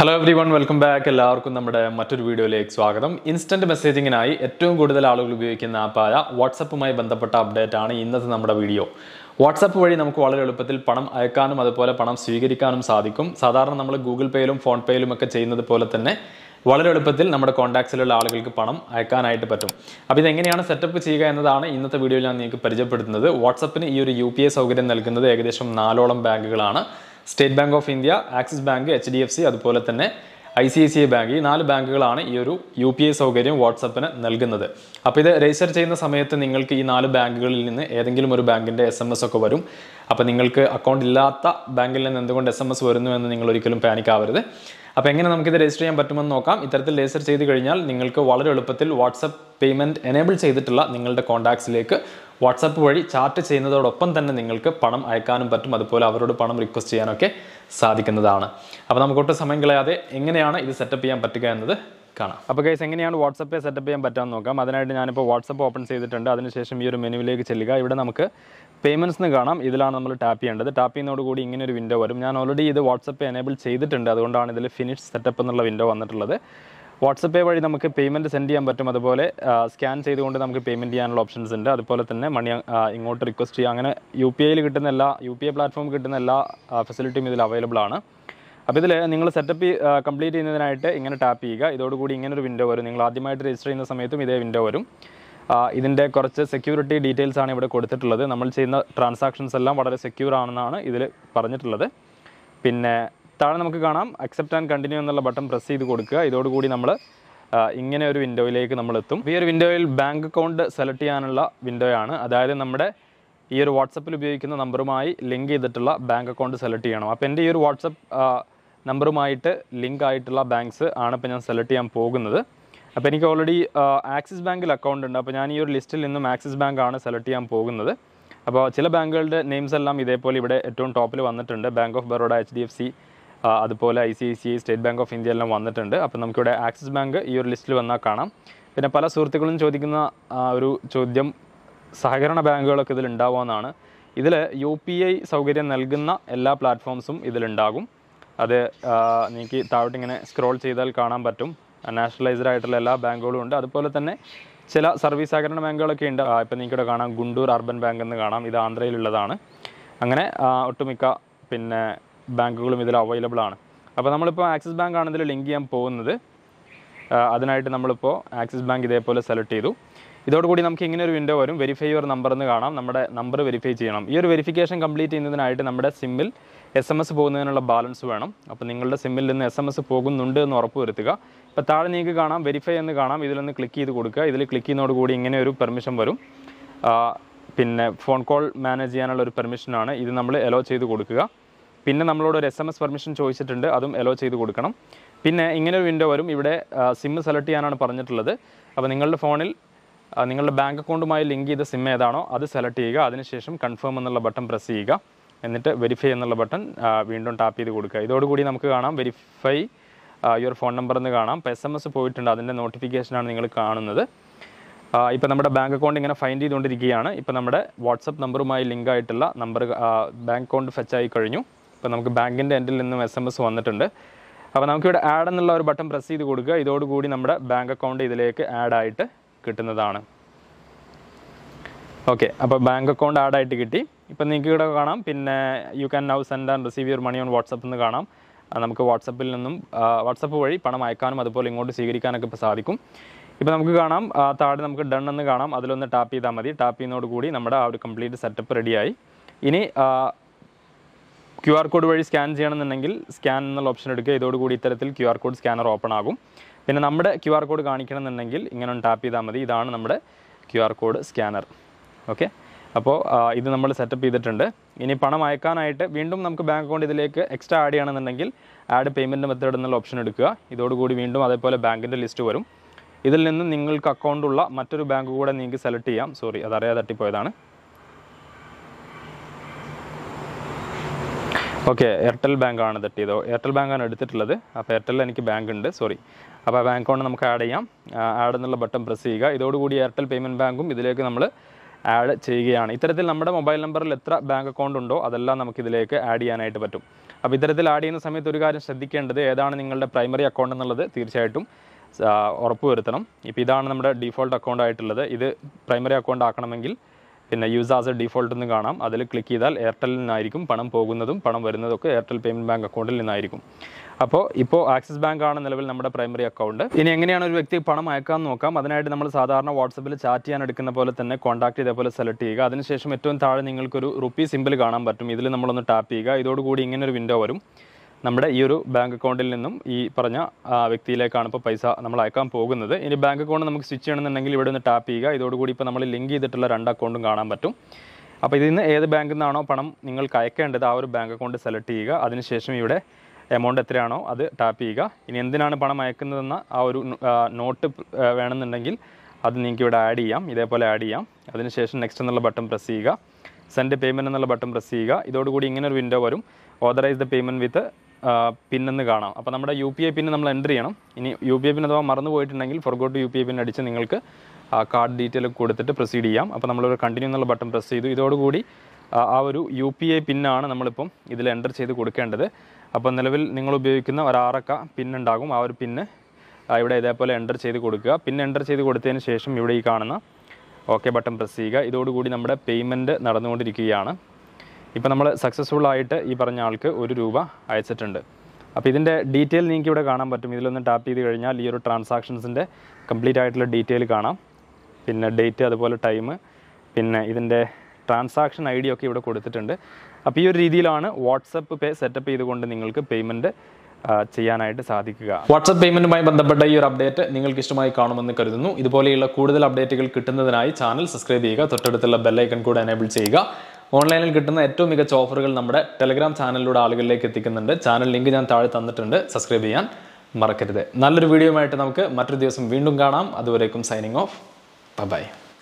hello everyone welcome back എല്ലാവർക്കും നമ്മുടെ മറ്റൊരു വീഡിയോയിലേക്ക് സ്വാഗതം ഇൻസ്റ്റന്റ് മെസ്സേജിങ്ങിനായി ഏറ്റവും കൂടുതൽ ആളുകൾ ഉപയോഗിക്കുന്ന ആപ്പായ വാട്സപ്പുമായി ബന്ധപ്പെട്ട അപ്ഡേറ്റ് ആണ് ഇന്നത്തെ നമ്മുടെ വീഡിയോ വാട്സപ്പ് വഴി നമുക്ക് വളരെ എളുപ്പത്തിൽ പണം അയക്കാനും അതുപോലെ പണം സ്വീകരിക്കാനും സാധിക്കും സാധാരണ നമ്മൾ ഗൂഗിൾ പേയിലും ഫോൺ പേയിലും ഒക്കെ ചെയ്യുന്നത് പോലെ തന്നെ വളരെ എളുപ്പത്തിൽ നമ്മുടെ കോൺടാക്ട്സിലുള്ള ആളുകൾക്ക് പണം അയക്കാനായിട്ട് പറ്റും അപ്പോൾ ഇതെങ്ങനെയാണ് സെറ്റപ്പ് ചെയ്യുക എന്നതാണ് ഇന്നത്തെ വീഡിയോയിൽ ഞാൻ നിങ്ങൾക്ക് പരിചയപ്പെടുത്തുന്നത് വാട്സപ്പിന് ഈ ഒരു യു പി ഐ സൗകര്യം നൽകുന്നത് ഏകദേശം നാലോളം ബാങ്കുകളാണ് State Bank of India Axis Bank H D F C അതുപോലെ തന്നെ I C I C I bank ഈ നാല് ബാങ്കുകളാണ് ഈ ഒരു യു പി ഐ സൗകര്യം വാട്സപ്പിന് നൽകുന്നത് അപ്പോൾ ഇത് രജിസ്റ്റർ ചെയ്യുന്ന സമയത്ത് നിങ്ങൾക്ക് ഈ നാല് ബാങ്കുകളിൽ നിന്ന് ഏതെങ്കിലും ഒരു ബാങ്കിൻ്റെ എസ് എം എസ് ഒക്കെ വരും അപ്പോൾ നിങ്ങൾക്ക് അക്കൗണ്ട് ഇല്ലാത്ത ബാങ്കിൽ നിന്ന് എന്തുകൊണ്ട് എസ് എം എസ് വരുന്നു എന്ന് നിങ്ങൾ ഒരിക്കലും പാനിക് ആവരുത് അപ്പോൾ എങ്ങനെ നമുക്കിത് രജിസ്റ്റർ ചെയ്യാൻ പറ്റുമെന്ന് നോക്കാം ഇത്തരത്തിൽ രജിസ്റ്റർ ചെയ്ത് കഴിഞ്ഞാൽ നിങ്ങൾക്ക് വളരെ എളുപ്പത്തിൽ വാട്സപ്പ് പേയ്മെൻറ്റ് എനേബിൾ ചെയ്തിട്ടുള്ള നിങ്ങളുടെ കോൺടാക്ട്സിലേക്ക് വാട്സപ്പ് വഴി ചാറ്റ് ചെയ്യുന്നതോടൊപ്പം തന്നെ നിങ്ങൾക്ക് പണം അയക്കാനും പറ്റും അതുപോലെ അവരോട് പണം റിക്വസ്റ്റ് ചെയ്യാനൊക്കെ സാധിക്കുന്നതാണ് അപ്പോൾ നമുക്ക് ഒട്ടും സമയം കളയാതെ എങ്ങനെയാണ് ഇത് സെറ്റപ്പ് ചെയ്യാൻ പറ്റുക എന്നത് കാണാം അപ്പോൾ ഗൈസ് എങ്ങനെയാണ് വാട്സപ്പ് സെറ്റപ്പ് ചെയ്യാൻ പറ്റാമെന്ന് നോക്കാം അതിനായിട്ട് ഞാനിപ്പോൾ വാട്സപ്പ് ഓപ്പൺ ചെയ്തിട്ടുണ്ട് അതിനുശേഷം ഈ ഒരു മെനുവിലേക്ക് ചെല്ലുക ഇവിടെ നമുക്ക് പേയ്മെൻറ്റ്സ് എന്ന് കാണാം ഇതിലാണ് നമ്മൾ ടാപ്പ് ചെയ്യേണ്ടത് ടാപ്പ് ചെയ്യുന്നതോടുകൂടി ഇങ്ങനെ ഒരു വിൻഡോ വരും ഞാൻ ഓൾറെഡി ഇത് വാട്സപ്പ് എനേബിൾ ചെയ്തിട്ടുണ്ട് അതുകൊണ്ടാണ് ഇതിൽ ഫിനിഷ് സെറ്റപ്പ് എന്നുള്ള വിൻഡോ വന്നിട്ടുള്ളത് വാട്സപ്പ് പേ വഴി നമുക്ക് പേയ്മെൻറ്റ് സെൻഡ് ചെയ്യാൻ പറ്റും അതുപോലെ സ്കാൻ ചെയ്തുകൊണ്ട് നമുക്ക് പേയ്മെൻറ്റ് ചെയ്യാനുള്ള ഓപ്ഷൻസ് ഉണ്ട് അതുപോലെ തന്നെ മണി ആ, ഇങ്ങോട്ട് റിക്വസ്റ്റ് ചെയ്യുക അങ്ങനെ യു പി ഐയിൽ കിട്ടുന്ന എല്ലാ യു പി ഐ പ്ലാറ്റ്ഫോമിൽ കിട്ടുന്ന എല്ലാ ഫെസിലിറ്റിയും ഇതിൽ അവൈലബിൾ ആണ് അപ്പോൾ ഇതിൽ നിങ്ങൾ സെറ്റപ്പ് കംപ്ലീറ്റ് ചെയ്യുന്നതിനായിട്ട് ഇങ്ങനെ ടാപ്പ് ചെയ്യുക ഇതോടുകൂടി ഇങ്ങനെ ഒരു വിൻഡോ വരും നിങ്ങൾ ആദ്യമായിട്ട് രജിസ്റ്റർ ചെയ്യുന്ന സമയത്തും ഇതേ വിൻഡോ വരും ആ, ഇതിൻ്റെ കുറച്ച് സെക്യൂരിറ്റി ഡീറ്റെയിൽസ് ആണ് ഇവിടെ കൊടുത്തിട്ടുള്ളത് നമ്മൾ ചെയ്യുന്ന ട്രാൻസാക്ഷൻസ് എല്ലാം വളരെ സെക്യൂർ ആണെന്നാണ് ഇതിൽ പറഞ്ഞിട്ടുള്ളത് പിന്നെ താഴെ നമുക്ക് കാണാം അക്സെപ്റ്റ് ആൻഡ് കണ്ടിന്യൂ എന്നുള്ള ബട്ടൺ പ്രസ് ചെയ്ത് കൊടുക്കുക ഇതോടുകൂടി നമ്മൾ ഇങ്ങനെ ഒരു വിൻഡോയിലേക്ക് നമ്മൾ എത്തും ഈ ഒരു വിൻഡോയിൽ ബാങ്ക് അക്കൗണ്ട് സെലക്ട് ചെയ്യാനുള്ള വിൻഡോയാണ് അതായത് നമ്മുടെ ഈ ഒരു വാട്സപ്പിൽ ഉപയോഗിക്കുന്ന നമ്പറുമായി ലിങ്ക് ചെയ്തിട്ടുള്ള ബാങ്ക് അക്കൗണ്ട് സെലക്ട് ചെയ്യണം അപ്പോൾ എൻ്റെ ഈ ഒരു വാട്സപ്പ് നമ്പറുമായിട്ട് ലിങ്ക് ആയിട്ടുള്ള ബാങ്ക്സ് ആണ് ഇപ്പോൾ ഞാൻ സെലക്ട് ചെയ്യാൻ പോകുന്നത് അപ്പോൾ എനിക്ക് ഓൾറെഡി ആക്സിസ് ബാങ്കിൽ അക്കൗണ്ട് ഉണ്ട് അപ്പോൾ ഞാൻ ഈ ഒരു ലിസ്റ്റിൽ നിന്നും ആക്സിസ് ബാങ്ക് ആണ് സെലക്ട് ചെയ്യാൻ പോകുന്നത് അപ്പോൾ ചില ബാങ്കുകളുടെ നെയിംസ് എല്ലാം ഇതേപോലെ ഇവിടെ ഏറ്റവും ടോപ്പിൽ വന്നിട്ടുണ്ട് bank of Baroda H D F C അതുപോലെ I C I C I State Bank of India എല്ലാം വന്നിട്ടുണ്ട് അപ്പോൾ നമുക്കിവിടെ ആക്സിസ് ബാങ്ക് ഈ ഒരു ലിസ്റ്റിൽ വന്നാൽ കാണാം പിന്നെ പല സുഹൃത്തുക്കളും ചോദിക്കുന്ന ആ, ഒരു ചോദ്യം സഹകരണ ബാങ്കുകളൊക്കെ ഇതിൽ ഉണ്ടാവുമെന്നാണ് ഇതിൽ യു പി ഐ സൗകര്യം നൽകുന്ന എല്ലാ പ്ലാറ്റ്ഫോംസും ഇതിലുണ്ടാകും അത് ആ, നിങ്ങൾക്ക് താഴോട്ട് ഇങ്ങനെ സ്ക്രോൾ ചെയ്താൽ കാണാൻ പറ്റും നാഷണലൈസ്ഡ് ആയിട്ടുള്ള എല്ലാ ബാങ്കുകളും ഉണ്ട് അതുപോലെ തന്നെ ചില സർവീസ് സഹകരണ ബാങ്കുകളൊക്കെ ഉണ്ട് ആ, ഇപ്പം നിങ്ങൾക്കിവിടെ കാണാം ഗുണ്ടൂർ അർബൻ ബാങ്ക് എന്ന് കാണാം ഇത് ആന്ധ്രയിലുള്ളതാണ് അങ്ങനെ ആ, ഒട്ടുമിക്ക പിന്നെ ബാങ്കുകളും ഇതിൽ അവൈലബിൾ ആണ് അപ്പോൾ നമ്മളിപ്പോൾ ആക്സിസ് ബാങ്ക് ആണ് ഇതിൽ ലിങ്ക് ചെയ്യാൻ പോകുന്നത് ആ, അതിനായിട്ട് നമ്മളിപ്പോൾ ആക്സിസ് ബാങ്ക് ഇതേപോലെ സെലക്ട് ചെയ്തു ഇതോടുകൂടി നമുക്ക് ഇങ്ങനെ ഒരു വിൻഡോ വരും വെരിഫൈ യുവർ നമ്പർ എന്ന് കാണാം നമ്മുടെ നമ്പർ വെരിഫൈ ചെയ്യണം ഈ ഒരു വെരിഫിക്കേഷൻ കംപ്ലീറ്റ് ചെയ്യുന്നതിനായിട്ട് നമ്മുടെ സിമ്മിൽ എസ് എം എസ് പോകുന്നതിനുള്ള ബാലൻസ് വേണം അപ്പോൾ നിങ്ങളുടെ സിമ്മിൽ നിന്ന് എസ് എം എസ് പോകുന്നുണ്ട് എന്ന് ഉറപ്പ് വരുത്തുക ഇപ്പോൾ താഴെ നിങ്ങൾക്ക് കാണാം വെരിഫൈ എന്ന് കാണാം ഇതിലൊന്ന് ക്ലിക്ക് ചെയ്ത് കൊടുക്കുക ഇതിൽ ക്ലിക്ക് ചെയ്യുന്നതോടുകൂടി ഇങ്ങനെ ഒരു പെർമിഷൻ വരും ആ, പിന്നെ ഫോൺ കോൾ മാനേജ് ചെയ്യാനുള്ള ഒരു പെർമിഷനാണ് ഇത് നമ്മൾ എലോ ചെയ്ത് കൊടുക്കുക പിന്നെ നമ്മളോട് ഒരു എസ് എം എസ് പെർമിഷൻ ചോദിച്ചിട്ടുണ്ട് അതും എലോ ചെയ്ത് കൊടുക്കണം പിന്നെ ഇങ്ങനെ ഒരു വിൻഡോ വരും ഇവിടെ സിം സെലക്ട് ചെയ്യാനാണ് പറഞ്ഞിട്ടുള്ളത് അപ്പോൾ നിങ്ങളുടെ ഫോണിൽ ആ, നിങ്ങളുടെ ബാങ്ക് അക്കൗണ്ടുമായി ലിങ്ക് ചെയ്ത സിം ഏതാണോ അത് സെലക്ട് ചെയ്യുക അതിനുശേഷം കൺഫേം എന്നുള്ള ബട്ടൺ പ്രസ് ചെയ്യുക എന്നിട്ട് വെരിഫൈ എന്നുള്ള ബട്ടൺ വീണ്ടും ടാപ്പ് ചെയ്ത് കൊടുക്കുക ഇതോടുകൂടി നമുക്ക് കാണാം വെരിഫൈ യുവർ ഫോൺ നമ്പർ എന്ന് കാണാം ഇപ്പോൾ എസ് എം എസ് പോയിട്ടുണ്ട് അതിൻ്റെ നോട്ടിഫിക്കേഷനാണ് നിങ്ങൾ കാണുന്നത് ഇപ്പോൾ നമ്മുടെ ബാങ്ക് അക്കൗണ്ട് ഇങ്ങനെ ഫൈൻഡ് ചെയ്തുകൊണ്ടിരിക്കുകയാണ് ഇപ്പോൾ നമ്മുടെ വാട്സപ്പ് നമ്പറുമായി ലിങ്ക് ആയിട്ടുള്ള നമ്പർ ബാങ്ക് അക്കൗണ്ട് ഫെച്ച് ആയി കഴിഞ്ഞു ഇപ്പോൾ നമുക്ക് ബാങ്കിൻ്റെ എൻഡിൽ നിന്നും എസ് എം എസ് വന്നിട്ടുണ്ട് അപ്പോൾ നമുക്കിവിടെ ആഡ് എന്നുള്ള ഒരു ബട്ടൺ പ്രസ് ചെയ്ത് കൊടുക്കുക ഇതോടുകൂടി നമ്മുടെ ബാങ്ക് അക്കൗണ്ട് ഇതിലേക്ക് ആഡ് ആയിട്ട് കിട്ടുന്നതാണ് ഓക്കെ അപ്പോൾ ബാങ്ക് അക്കൗണ്ട് ആഡ് ആയിട്ട് കിട്ടി ഇപ്പം നിങ്ങൾക്ക് ഇവിടെ കാണാം പിന്നെ you can now send and receive your money on WhatsApp എന്ന് കാണാം ആ, നമുക്ക് വാട്സപ്പിൽ നിന്നും വാട്സപ്പ് വഴി പണം അയക്കാനും അതുപോലെ ഇങ്ങോട്ട് സ്വീകരിക്കാനൊക്കെ ഇപ്പോൾ സാധിക്കും ഇപ്പോൾ നമുക്ക് കാണാം ആ, താഴെ നമുക്ക് ഡൺ എന്ന് കാണാം അതിലൊന്ന് ടാപ്പ് ചെയ്താൽ മതി ടാപ്പ് ചെയ്യുന്നതോട് കൂടി നമ്മുടെ ആ ഒരു കംപ്ലീറ്റ് സെറ്റപ്പ് റെഡിയായി ഇനി ക്യു ആർ കോഡ് വഴി സ്കാൻ ചെയ്യണമെന്നുണ്ടെങ്കിൽ സ്കാൻ എന്നുള്ള ഓപ്ഷൻ എടുക്കുക ഇതോടുകൂടി ഇത്തരത്തിൽ Q R code scanner open ആകും പിന്നെ നമ്മുടെ ക്യു ആർ കോഡ് കാണിക്കണമെന്നുണ്ടെങ്കിൽ ഇങ്ങനെ ഒന്ന് ടാപ്പ് ചെയ്താൽ മതി ഇതാണ് നമ്മുടെ Q R code scanner okay അപ്പോൾ ആ, ഇത് നമ്മൾ സെറ്റപ്പ് ചെയ്തിട്ടുണ്ട് ഇനി പണം അയക്കാനായിട്ട് വീണ്ടും നമുക്ക് ബാങ്ക് അക്കൗണ്ട് ഇതിലേക്ക് എക്സ്ട്രാ ആഡ് ചെയ്യണമെന്നുണ്ടെങ്കിൽ ആഡ് പേയ്മെൻറ്റ് മെത്തേഡ് എന്നുള്ള ഓപ്ഷൻ എടുക്കുക ഇതോടുകൂടി വീണ്ടും അതേപോലെ ബാങ്കിൻ്റെ ലിസ്റ്റ് വരും ഇതിൽ നിന്ന് നിങ്ങൾക്ക് അക്കൗണ്ട് ഉള്ള മറ്റൊരു ബാങ്ക് കൂടെ നിങ്ങൾക്ക് സെലക്ട് ചെയ്യാം സോറി അതറിയാതെ തട്ടിപ്പോയതാണ് ഓക്കെ എയർടെൽ ബാങ്ക് ആണ് തട്ടിയത് എയർടെൽ ബാങ്കാണ് എടുത്തിട്ടുള്ളത് അപ്പോൾ എയർടെൽ എനിക്ക് ബാങ്ക് ഉണ്ട് സോറി അപ്പോൾ ആ ബാങ്ക് അക്കൗണ്ട് നമുക്ക് ആഡ് ചെയ്യാം ആഡ് എന്നുള്ള ബട്ടൺ പ്രസ് ചെയ്യുക ഇതോടുകൂടി എയർടെൽ പേയ്മെൻറ്റ് ബാങ്കും ഇതിലേക്ക് നമ്മൾ ആഡ് ചെയ്യുകയാണ് ഇത്തരത്തിൽ നമ്മുടെ മൊബൈൽ നമ്പറിൽ എത്ര ബാങ്ക് അക്കൗണ്ട് ഉണ്ടോ അതെല്ലാം നമുക്ക് ഇതിലേക്ക് ആഡ് ചെയ്യാനായിട്ട് പറ്റും അപ്പോൾ ഇത്തരത്തിൽ ആഡ് ചെയ്യുന്ന സമയത്ത് ഒരു കാര്യം ശ്രദ്ധിക്കേണ്ടത് ഏതാണ് നിങ്ങളുടെ പ്രൈമറി അക്കൗണ്ട് എന്നുള്ളത് തീർച്ചയായിട്ടും ആ, ഉറപ്പുവരുത്തണം ഇപ്പോൾ ഇതാണ് നമ്മുടെ ഡീഫോൾട്ട് അക്കൗണ്ട് ആയിട്ടുള്ളത് ഇത് പ്രൈമറി അക്കൗണ്ട് ആക്കണമെങ്കിൽ പിന്നെ യൂസ് ആസ് എ ഡീഫോൾട്ട് എന്ന് കാണാം അതിൽ ക്ലിക്ക് ചെയ്താൽ എയർടെലിൽ നിന്നായിരിക്കും പണം പോകുന്നതും പണം വരുന്നതും ഒക്കെ എയർടെൽ പേയ്മെൻറ്റ് ബാങ്ക് അക്കൗണ്ടിൽ നിന്നായിരിക്കും അപ്പോൾ ഇപ്പോൾ ആക്സിസ് ബാങ്ക് ആണ് നിലവിൽ നമ്മുടെ പ്രൈമറി അക്കൗണ്ട് ഇനി എങ്ങനെയാണ് ഒരു വ്യക്തി പണം അയക്കാൻ നോക്കാം അതിനായിട്ട് നമ്മൾ സാധാരണ വാട്സപ്പിൽ ചാറ്റ് ചെയ്യാൻ എടുക്കുന്ന പോലെ തന്നെ കോൺടാക്ട് ഇതേപോലെ സെലക്ട് ചെയ്യുക അതിനുശേഷം ഏറ്റവും താഴെ നിങ്ങൾക്കൊരു റുപ്പി സിമ്പിൾ കാണാൻ പറ്റും ഇതിൽ നമ്മളൊന്ന് ടാപ്പ് ചെയ്യുക ഇതോടുകൂടി ഇങ്ങനെ ഒരു വിൻഡോ വരും നമ്മുടെ ഈ ഒരു ബാങ്ക് അക്കൗണ്ടിൽ നിന്നും ഈ പറഞ്ഞ ആ, വ്യക്തിയിലേക്കാണ് ഇപ്പോൾ പൈസ നമ്മൾ അയക്കാൻ പോകുന്നത് ഇനി ബാങ്ക് അക്കൗണ്ട് നമുക്ക് സ്വിച്ച് ചെയ്യണമെന്നുണ്ടെങ്കിൽ ഇവിടെ ഒന്ന് ടാപ്പ് ചെയ്യുക ഇതോടുകൂടി ഇപ്പോൾ നമ്മൾ ലിങ്ക് ചെയ്തിട്ടുള്ള രണ്ട് അക്കൗണ്ടും കാണാൻ പറ്റും അപ്പോൾ ഇതിൽ നിന്ന് ഏത് ബാങ്കിൽ നിന്നാണോ പണം നിങ്ങൾക്ക് അയക്കേണ്ടത് ആ ഒരു ബാങ്ക് അക്കൗണ്ട് സെലക്ട് ചെയ്യുക അതിനുശേഷം ഇവിടെ എമൗണ്ട് എത്രയാണോ അത് ടാപ്പ് ചെയ്യുക ഇനി എന്തിനാണ് പണം അയക്കുന്നതെന്ന ആ ഒരു നോട്ട് വേണമെന്നുണ്ടെങ്കിൽ അത് നിങ്ങൾക്ക് ഇവിടെ ആഡ് ചെയ്യാം ഇതേപോലെ ആഡ് ചെയ്യാം അതിനുശേഷം നെക്സ്റ്റ് എന്നുള്ള ബട്ടൺ പ്രസ് ചെയ്യുക സെൻഡ് പേയ്മെൻറ്റ് എന്നുള്ള ബട്ടൺ പ്രസ് ചെയ്യുക ഇതോടുകൂടി ഇങ്ങനെ ഒരു വിൻഡോ വരും authorise the payment with PIN എന്ന് കാണാം അപ്പോൾ നമ്മുടെ യു പി ഐ പിൻ നമ്മൾ എൻ്റർ ചെയ്യണം ഇനി യു പി ഐ പിൻ അഥവാ മറന്നു പോയിട്ടുണ്ടെങ്കിൽ forgot U P I PIN അടിച്ച് നിങ്ങൾക്ക് ആ കാർഡ് ഡീറ്റെയിൽ കൊടുത്തിട്ട് പ്രൊസീഡ് ചെയ്യാം അപ്പോൾ നമ്മളൊരു കണ്ടിന്യൂ എന്നുള്ള ബട്ടൺ പ്രസ് ചെയ്തു ഇതോടുകൂടി ആ ആ ഒരു യു പി ഐ പിന്നാണ് നമ്മളിപ്പം ഇതിൽ എൻ്റർ ചെയ്ത് കൊടുക്കേണ്ടത് അപ്പോൾ നിലവിൽ നിങ്ങൾ ഉപയോഗിക്കുന്ന ഒരു ആറക്ക പിൻ ഉണ്ടാകും ആ ഒരു പിന്ന് ആ, ഇവിടെ ഇതേപോലെ എൻ്റർ ചെയ്ത് കൊടുക്കുക പിന്നെ എൻ്റർ ചെയ്ത് കൊടുത്തതിന് ശേഷം ഇവിടെ ഈ കാണുന്ന ഓക്കെ ബട്ടൺ പ്രസ് ചെയ്യുക ഇതോടുകൂടി നമ്മുടെ പേയ്മെൻറ്റ് നടന്നുകൊണ്ടിരിക്കുകയാണ് ഇപ്പോൾ നമ്മൾ സക്സസ്ഫുൾ ആയിട്ട് ഈ പറഞ്ഞ ആൾക്ക് ഒരു രൂപ അയച്ചിട്ടുണ്ട് അപ്പോൾ ഇതിൻ്റെ ഡീറ്റെയിൽ നിങ്ങൾക്ക് ഇവിടെ കാണാൻ പറ്റും ഇതിലൊന്ന് ടാപ്പ് ചെയ്ത് കഴിഞ്ഞാൽ ഈ ഒരു ട്രാൻസാക്ഷൻസിൻ്റെ കംപ്ലീറ്റ് ആയിട്ടുള്ള ഡീറ്റെയിൽ കാണാം പിന്നെ ഡേറ്റ് അതുപോലെ ടൈം പിന്നെ ഇതിൻ്റെ ട്രാൻസാക്ഷൻ ഐ ഡി ഒക്കെ ഇവിടെ കൊടുത്തിട്ടുണ്ട് അപ്പോൾ ഈ ഒരു രീതിയിലാണ് വാട്സപ്പ് പേ സെറ്റപ്പ് ചെയ്തുകൊണ്ട് നിങ്ങൾക്ക് പേയ്മെൻറ്റ് ചെയ്യാനായിട്ട് സാധിക്കുക വാട്സപ്പ് പേയ്മെന്റുമായി ബന്ധപ്പെട്ട ഈ ഒരു അപ്ഡേറ്റ് നിങ്ങൾക്ക് ഇഷ്ടമായി കാണുമെന്ന് കരുതുന്നു ഇതുപോലെയുള്ള കൂടുതൽ അപ്ഡേറ്റുകൾ കിട്ടുന്നതിനായി ചാനൽ സബ്സ്ക്രൈബ് ചെയ്യുക തൊട്ടടുത്തുള്ള ബെല്ലൈക്കൺ കൂടെ എനേബിൾ ചെയ്യുക ഓൺലൈനിൽ കിട്ടുന്ന ഏറ്റവും മികച്ച ഓഫറുകൾ നമ്മുടെ ടെലഗ്രാം ചാനലിലൂടെ ആളുകളിലേക്ക് എത്തിക്കുന്നുണ്ട് ചാനൽ ലിങ്ക് ഞാൻ താഴെ തന്നിട്ടുണ്ട് സബ്സ്ക്രൈബ് ചെയ്യാൻ മറക്കരുത് നല്ലൊരു വീഡിയോയുമായിട്ട് നമുക്ക് മറ്റൊരു ദിവസം വീണ്ടും കാണാം അതുവരേക്കും സൈനിങ് ഓഫ് ബൈ